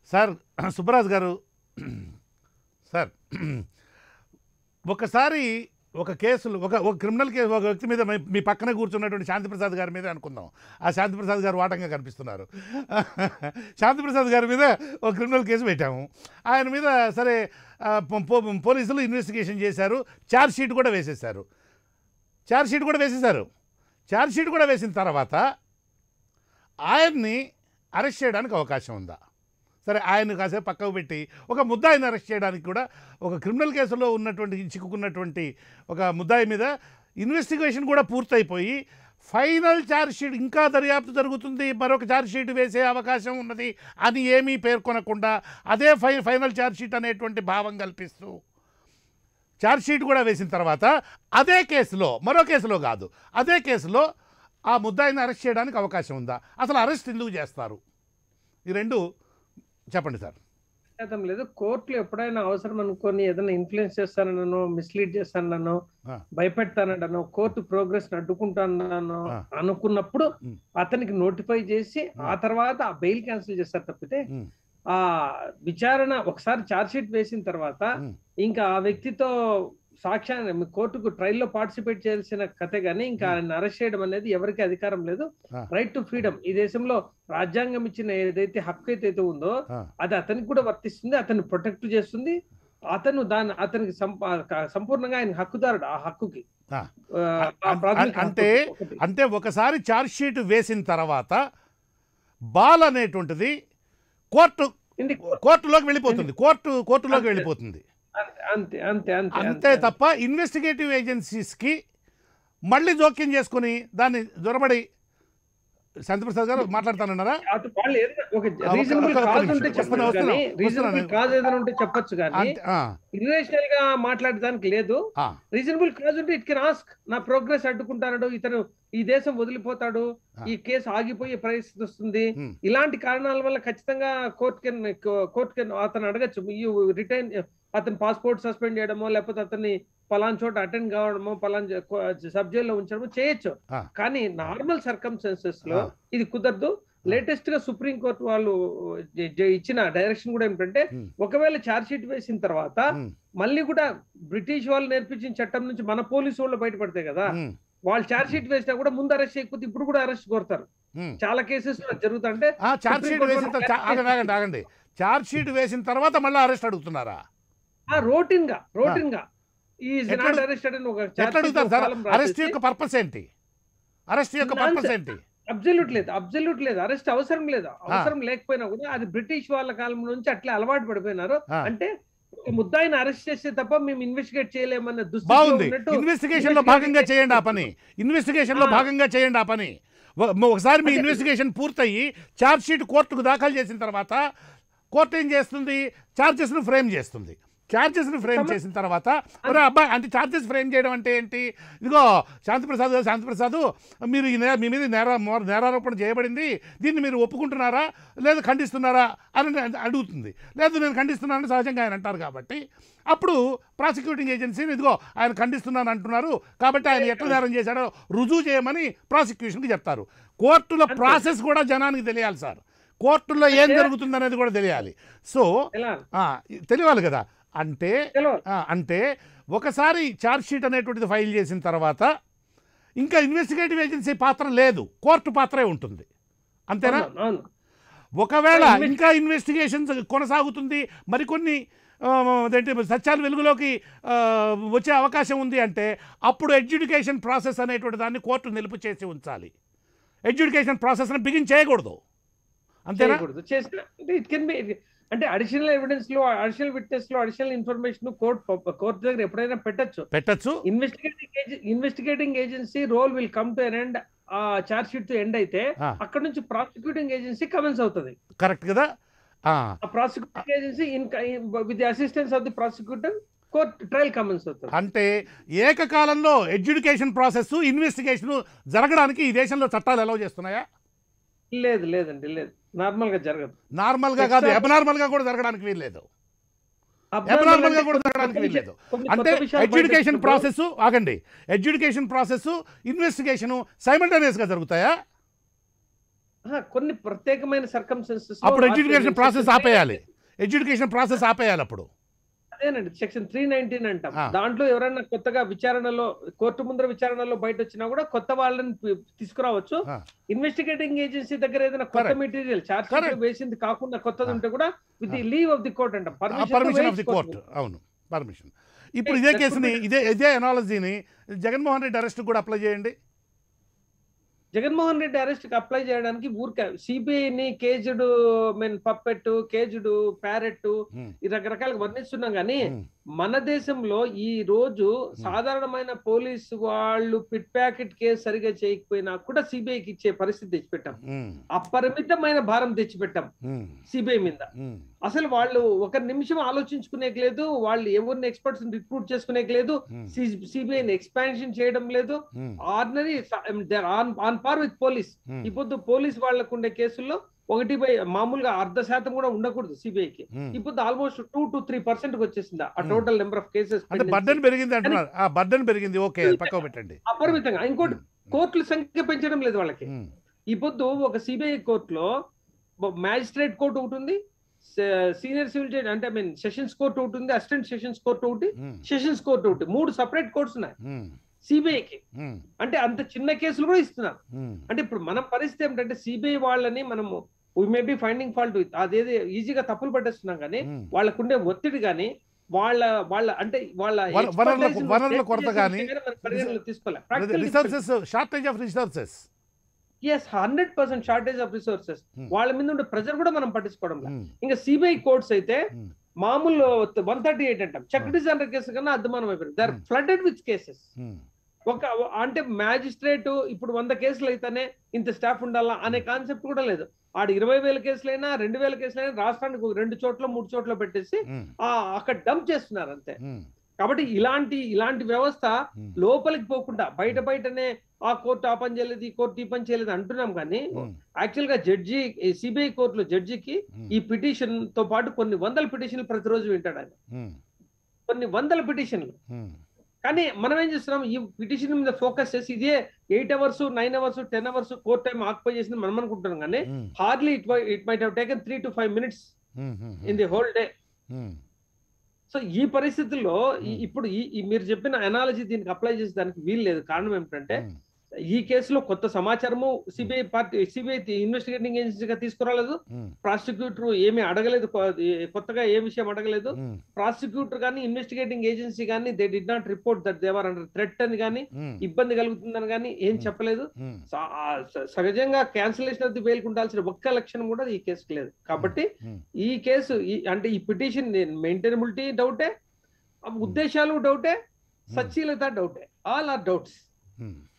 Sir Subbaraju గారు sir ఒకసారి ఒక కేసులు ఒక ఒక క్రిమినల్ కేసు ఒక వ్యక్తి మీద మీ- మీ పక్కన కూర్చున్నటువంటి శాంతిప్రసాద్ గారి మీద అనుకుందాం ఆ శాంతిప్రసాద్ గారు వాటంగా కనిపిస్తున్నారు శాంతిప్రసాద్ గారి మీద ఒక క్రిమినల్ కేసు పెట్టాము ఆయన మీద సరే ఆ, పో- పో- పోలీసులు ఇన్వెస్టిగేషన్ చేశారు ఛార్జ్ షీట్ కూడా వేసేశారు ఛార్జ్ షీట్ కూడా వేసేశారు ఛార్జ్ షీట్ కూడా వేసిన తర్వాత ఆయన్ని అరెస్ట్ చేయడానికి అవకాశం ఉందా సరే ఆయన కాసేపు పక్కకు పెట్టి ఒక ముద్దాయిని అరెస్ట్ చేయడానికి కూడా ఒక క్రిమినల్ కేసులో ఉన్నటువంటి చిక్కుకున్నటువంటి ఒక ముద్దాయి మీద ఇన్వెస్టిగేషన్ కూడా పూర్తయిపోయి ఫైనల్ ఛార్జ్ షీట్ ఇంకా దర్యాప్తు జరుగుతుంది మరొక ఛార్జ్ షీట్ వేసే అవకాశం ఉన్నది అని ఏమీ పేర్కొనకుండా అదే ఫై ఫైనల్ ఛార్జ్ షీట్ అనేటువంటి భావం కల్పిస్తూ ఛార్జ్ షీట్ కూడా వేసిన తర్వాత అదే కేసులో మరో కేసులో కాదు అదే కేసులో ఆ ముద్దాయిని అరెస్ట్ చేయడానికి అవకాశం ఉందా అసలు అరెస్ట్ ఎందుకు చేస్తారు ఈ రెండు చెప్పండి సార్ శాతం లేదు కోర్టులు ఎప్పుడైనా అవసరం అనుకొని ఏదైనా ఇన్ఫ్లుయెన్స్ చేస్తానన్నానో మిస్లీడ్ చేస్తానన్నానో ఆ. భయపెడతానన్నానో కోర్టు ప్రోగ్రెస్ అడ్డుకుంటానన్నానో ఆ. అనుకున్నప్పుడు ఉమ్. అతనికి నోటిఫై చేసి ఆ తర్వాత ఆ బెయిల్ క్యాన్సిల్ చేస్తారు తప్పితే ఉమ్. ఆ విచారణ ఒకసారి ఛార్జ్ షీట్ వేసిన తర్వాత ఉమ్. ఇంకా ఆ వ్యక్తితో సాక్ష్యాన్ని కోర్టుకు ట్రయల్ లో పార్టిసిపేట్ చేయాల్సిన కథే గానీ ఇంకా ఆయన అరెస్ట్ చేయడం అనేది ఎవరికి అధికారం లేదు ఆ. రైట్ టు ఫ్రీడమ్ ఈ దేశంలో రాజ్యాంగం ఇచ్చిన ఏదైతే హక్కు అయితే ఉందో ఆ. అది అతనికి కూడా వర్తిస్తుంది అతన్ని ప్రొటెక్ట్ చేస్తుంది అతను దాని అతనికి సంప- క- సంపూర్ణంగా ఆయన హక్కుదారుడు ఆ హక్కుకి ఆ. ఆ, ఆ అం- ప్రాథమిక అంటే హక్కు ఒకటి. అంటే ఒకసారి ఛార్జ్ షీట్ వేసిన తర్వాత బాల్ అనేటువంటిది కోర్టు ఇది కోర్టులోకి వెళ్ళిపోతుంది కోర్టు కోర్టులోకి అంతే. వెళ్ళిపోతుంది అంతే అంతే అంతే అంతే తప్ప ఇన్వెస్టిగేటివ్ ఏజెన్సీస్కి మళ్ళీ జోక్యం చేసుకుని దాన్ని దొరబడి శాంతిప్రసాద్ గారు మాట్లాడుతానన్నారా అటు వాళ్ళు ఏదైనా ఒక ఒక- రీజనబుల్ ఒక- ఒక కాజ్ నిమిషం. ఉంటే చెప్పచ్చు వస్తున్నా, కానీ వస్తున్నా, రీజనబుల్ వస్తున్నా. కాజ్ ఏదైనా ఉంటే చెప్పొచ్చు కానీ అంతే ఆ, ఇర్రేషనల్ గా మాట్లాడడానికి లేదు ఆ, రీజనబుల్ కాజ్ ఉంటే ఇట్ కెన్ ఆస్క్ నా ప్రోగ్రెస్ అడ్డుకుంటాడు ఇతను ఈ దేశం వదిలిపోతాడు ఆ. ఈ కేసు ఆగిపోయే పరిస్థితి వస్తుంది ఉమ్, ఇలాంటి కారణాల వల్ల ఖచ్చితంగా కోర్ట్ కెన్ కోర్ట్ కెన్ అతను అడగచ్చు యూ రిటైన్ అతని పాస్పోర్ట్ సస్పెండ్ చేయడమో లేకపోతే అతన్ని పలాన్ చోట అటెండ్ కావడమో పలాన్ సబ్ జైల్లో ఉంచడమో చేయొచ్చు ఆ. కానీ నార్మల్ సర్కమ్స్టెన్సెస్ లో ఆ. ఇది కుదరదు లేటెస్ట్ గా సుప్రీం కోర్ట్ వాళ్ళు జ- జ- ఇచ్చిన డైరెక్షన్ కూడా ఏమిటంటే ఉమ్, ఒకవేళ ఛార్జ్ షీట్ వేసిన తర్వాత ఉమ్, మళ్ళీ కూడా బ్రిటిష్ వాళ్ళు నేర్పించిన చట్టం నుంచి మన పోలీసు వాళ్ళు బయటపడతాయి కదా ఉమ్, వాళ్ళు ఛార్జ్ షీట్ వేసినా కూడా ముందు అరెస్ట్ చేయకపోతే ఇప్పుడు కూడా అరెస్ట్ కోరుతారు ఉమ్. చాలా కేసెస్ జరుగుతుంటే ఆ, ఛార్జ్ షీట్ సుప్రీం వేసిన కోర్టు తర్వాత ఆగండి ఆగండి ఆగండి ఛార్జ్ షీట్ వేసిన తర్వాత మళ్ళీ అరెస్ట్ అడుగుతున్నారా ఆ రోటీన్ గా రోటీన్ గా ఈ ఎట్లా నాట్ అడుగు- అరెస్టెడ్ అని ఒక ఎట్లా అడుగుతారు సార్ అరెస్ట్ యొక్క పర్పస్ ఏంటి అరెస్ట్ యొక్క పర్పస్ ఏంటి అబ్జల్యూట్ లేదు అబ్జల్యూట్ లేదు అరెస్ట్ అవసరం లేదు అవసరం లేకపోయినా కూడా అది బ్రిటిష్ వాళ్ళ కాలం నుంచి అట్లా అలవాటు పడిపోయినారు ఆ. అంటే ఒక ముద్దాయిని అరెస్ట్ చేస్తే తప్ప మేము ఇన్వెస్టిగేట్ చేయలేమన్న దుస్థితిలో బాగుంది ఉన్నట్టు ఇన్వెస్టిగేషన్ లో భాగంగా చేయండి ఆ పని ఇన్వెస్టిగేషన్ లో ఆ. భాగంగా చేయండి ఆ పని ఒక- ఒకసారి మీ ఇన్వెస్టిగేషన్ పూర్తయి ఛార్జ్ షీట్ కోర్టుకు దాఖలు చేసిన తర్వాత కోర్టు ఏం చేస్తుంది ఛార్జెస్ను ఫ్రేమ్ చేస్తుంది ఛార్జెస్ను ఫ్రేమ్ సమ- చేసిన తర్వాత ఒరే అబ్బాయి అంటే ఛార్జెస్ ఫ్రేమ్ చేయడం అంటే ఏంటి ఇదిగో శాంతిప్రసాద్ గారు శాంతిప్రసాద్ మీరు ఈ నే- మీ మీద నేర మో- నేరారోపణ చేయబడింది దీన్ని మీరు ఒప్పుకుంటున్నారా లేదు ఖండిస్తున్నారా అని నేను అడుగుతుంది లేదు నేను ఖండిస్తున్నానని సహజంగా ఆయన అంటారు కాబట్టి అప్పుడు ప్రాసిక్యూటింగ్ ఏజెన్సీని ఇదిగో ఆయన ఖండిస్తున్నాను అంటున్నారు కాబట్టి ఆయన ఎట్లా నేరం చేశాడో రుజువు చేయమని ప్రాసిక్యూషన్కి చెప్తారు కోర్టుల అంతే. ప్రాసెస్ కూడా జనానికి తెలియాలి సార్ కోర్టుల్లో ఏం జరుగుతుంది అనేది కూడా తెలియాలి సో ఎలా ఆ, తెలియాలి కదా అంటే తెలియదు ఆ, అంటే ఒకసారి ఛార్జ్ షీట్ అనేటువంటిది ఫైల్ చేసిన తర్వాత ఇంకా ఇన్వెస్టిగేటివ్ ఏజెన్సీ పాత్ర లేదు కోర్టు పాత్రే ఉంటుంది అంతేనా అవును, అవును ఒకవేళ ఇన్వెస్ట్- ఇంకా ఇన్వెస్టిగేషన్ కొనసాగుతుంది మరికొన్ని ఆ, అదేంటి సత్యాలు వెలుగులోకి ఆ, వచ్చే అవకాశం ఉంది అంటే అప్పుడు ఎడ్యుకేషన్ ప్రాసెస్ అనేటువంటి దాన్ని కోర్టు నిలుపు చేసి ఉంచాలి ఎడ్యుకేషన్ ప్రాసెస్ని బిగిన్ చేయకూడదు అంతేనా చేయకూడదు చేసిన అంటే ఇట్ కెన్ బి అంటే అడిషనల్ ఎవిడెన్స్ లో అడిషనల్ విట్నెస్ లో అడిషనల్ ఇన్ఫర్మేషన్ కోర్ట్ కోర్టు దగ్గర ఎప్పుడైనా పెట్టొచ్చు పెట్టచ్చు investigating investigating agency role will come to an end ఆ చార్జ్ షీట్ తో ఎండ్ అయితే ఆ. అక్కడ నుంచి ప్రాసిక్యూటింగ్ ఏజెన్సీ కమెన్స్ అవుతుంది కరెక్ట్ కదా ఆ, ఆ prosecuting agency in with the assistance of the prosecutor court trial commence అవుతుంది అంటే ఏకకాలంలో ఎడ్యుకేషన్ ప్రాసెస్ ఇన్వెస్టిగేషన్ జరగడానికి ఈ దేశంలో చట్టాలు అలౌ చేస్తున్నాయా లేదు లేదండి లేదు నార్మల్ గా జరగదు నార్మల్గా కాదు Except- అబనార్మల్గా కూడా జరగడానికి వీల్లేదు Abnormal అబనార్మల్గా అంటే కూడా కొన్ని జరగడానికి కొత్త వీల్లేదు కొన్ని అంటే కొత్త విషయాలు ఎడ్యుకేషన్ బయటకు ప్రాసెస్ ఆగండి ఎడ్యుకేషన్ ప్రాసెస్ ఇన్వెస్టిగేషన్ సైమల్టేనియస్గా జరుగుతాయా ఆహా, కొన్ని ప్రత్యేకమైన సర్కమ్స్టెన్సెస్ అప్పుడు ఎడ్యుకేషన్ ప్రాసెస్ ఆపేయాలి ఎడ్యుకేషన్ ప్రాసెస్ ఆపేయాలి అప్పుడు అదేనండి సెక్షన్ త్రీ నైన్టీన్ అంటాం ఆ. దాంట్లో ఎవరైనా కొత్తగా విచారణలో కోర్టు ముందర విచారణలో బయట వచ్చినా కూడా కొత్త వాళ్ళని పి- తీసుకురావచ్చు ఆ. ఇన్వెస్టిగేటింగ్ ఏజెన్సీ దగ్గర ఏదైనా కొత్త Correct. Material charge Correct. వేసింది కాకుండా కొత్తది ఆ. ఉంటే కూడా with the leave of the court అంటాం పర్మిషన్ ఆఫ్ ది కోర్ట్ అవును పర్మిషన్ ఇప్పుడు ఇదే That కేసుని could be- ఇదే ఇదే ఎనాలజీని జగన్మోహన్ రెడ్డి అరెస్ట్ కూడా అప్లై చేయండి జగన్మోహన్ రెడ్డి అరెస్ట్ కి అప్లై చేయడానికి ఊరికే సిబిఐని caged mean puppet caged parrot Hmm. ఈ రకరకాలుగా వర్ణిస్తున్నాం కానీ Hmm. మన దేశంలో ఈ రోజు సాధారణమైన పోలీసు వాళ్ళు పిట్ ప్యాకెట్ కేసు సరిగా చేయకపోయినా కూడా సిబిఐకి ఇచ్చే పరిస్థితి తెచ్చిపెట్టాం ఉమ్, అపరిమితమైన భారం తెచ్చిపెట్టాం ఉమ్, సిబిఐ మీద ఉమ్, అసలు వాళ్ళు ఒక నిమిషం ఆలోచించుకునేకి లేదు వాళ్ళు ఎవరిని ఎక్స్పర్ట్స్ రిక్రూట్ చేసుకునేకి లేదు ఉమ్, సిబిఐని ఎక్స్పాన్షన్ చేయడం లేదు um, ordinary on par with police um, ఇప్పుడు పోలీస్ వాళ్ళకు ఉండే కేసుల్లో ఒకటి బై మామూలుగా అర్ధ శాతం కూడా ఉండకూడదు సిబిఐకి ఉమ్. ఇప్పుడు almost two to three percent వచ్చేసింది ఆ Hmm. Total number of cases అంటే బర్డన్ పెరిగింది అంటున్నారు ఆ బర్డన్ పెరిగింది ఓకే అది పక్కకు పెట్టండి అపరిమితంగా ఇంకోటి ఉమ్, కోర్టుల సంఖ్య పెంచడం లేదు వాళ్ళకి ఉమ్, ఈ పొద్దు ఒక సిబిఐ కోర్టులో మ్యాజిస్ట్రేట్ కోర్టు ఒకటి ఉంది సీనియర్ సివిల్ జడ్జ్ అంటే ఐ మీన్ సెషన్స్ కోర్టు ఒకటి ఉంది అసిస్టెంట్ సెషన్స్ కోర్టు ఒకటి ఉమ్, సెషన్స్ కోర్టు ఒకటి మూడు సపరేట్ కోర్ట్స్ ఉన్నాయి ఉమ్, సిబిఐకి ఉమ్, అంటే అంత చిన్న కేసులు కూడా ఇస్తున్నారు ఉమ్, అంటే ఇప్పుడు మన పరిస్థితి ఏమిటంటే సిబిఐ వాళ్ళని మనము we may be finding fault అదేది ఈజీగా తప్పులు పట్టేస్తున్నాం కానీ ఉమ్. వాళ్ళకుండే ఒత్తిడి కానీ వాళ్ళ వాళ్ళ అంటే వాళ్ళ వన- వనరుల- expertise ని వనరుల test కొరత చేసే గానీ, విషయం మనం పరిగణనలోకి తీసుకోవాలి resources shortage of resources yes hundred percent shortage of resources Hmm. వాళ్ళ మీద ఉండే ప్రెజర్ కూడా మనం పట్టించుకోవడం లేదు ఇంకా సిబిఐ కోర్ట్స్ అయితే Hmm. మామూలు వన్ థర్టీ ఎయిట్ అంటాం చెక్ డిజైనర్ కేసు కన్నా అద్దమానం అయిపోయింది they are Hmm. Flooded with cases ఒక అంటే మ్యాజిస్ట్రేట్ ఇప్పుడు వంద కేసులు అయితేనే ఇంత స్టాఫ్ ఉండాలా అనే కాన్సెప్ట్ కూడా లేదు ఆడ ఇరవై వేల కేసులైనా రెండు వేల కేసులైనా రాష్ట్రానికి ఒక రెండు చోట్ల మూడు చోట్ల పెట్టేసి ఆ అక్కడ డంప్ చేస్తున్నారు అంతే కాబట్టి ఇలాంటి ఇలాంటి వ్యవస్థ లోపలికి పోకుండా బయట బయటనే ఆ కోర్టు ఆ పని చేయలేదు ఈ కోర్టు ఈ పని చేయలేదు అంటున్నాం కానీ యాక్చువల్ గా జడ్జి సిబిఐ కోర్టులో జడ్జికి ఈ పిటిషన్ తో పాటు కొన్ని వందల పిటిషన్లు ప్రతిరోజు వింటాడు ఆయన కొన్ని వందల పిటిషన్లు కానీ మనం ఏం చేస్తున్నాం ఈ పిటిషన్ మీద ఫోకస్ చేసి ఇదే eight hours nine hours ten hours court time occupy చేసింది మనం అనుకుంటున్నాం కానీ hardly it it might have taken three to five minutes in the whole day so ఈ పరిస్థితుల్లో ఈ- ఇప్పుడు ఈ ఈ మీరు చెప్పిన అనాలజీ దీనికి అప్లై చేసే దానికి వీలు లేదు కారణం ఏమిటంటే ఈ కేసులో కొత్త సమాచారము సిబిఐ పార్టీ సిబిఐ ఇన్వెస్టిగేటింగ్ ఏజెన్సీగా తీసుకురాలేదు ప్రాసిక్యూటర్ ఏమీ అడగలేదు కొ- ఏ- కొత్తగా ఏ విషయం అడగలేదు ప్రాసిక్యూటర్ కానీ ఇన్వెస్టిగేటింగ్ ఏజెన్సీ కానీ they did not report that they were under threat అని కానీ ఇబ్బంది కలుగుతుందని కానీ ఏం Hmm. చెప్పలేదు స- ఆ స- సహజంగా క్యాన్సిలేషన్ ఆఫ్ ది బెయిల్ ఉండాల్సిన ఒక్క లక్షణం కూడా ఈ కేసుకు లేదు కాబట్టి ఈ కేసు ఈ- అంటే ఈ పిటిషన్ మెయింటైనబిలిటీ డౌటే ఆ ఉద్దేశాలు డౌటే సచ్చీలత డౌటే ఆల్ ఆర్ డౌట్స్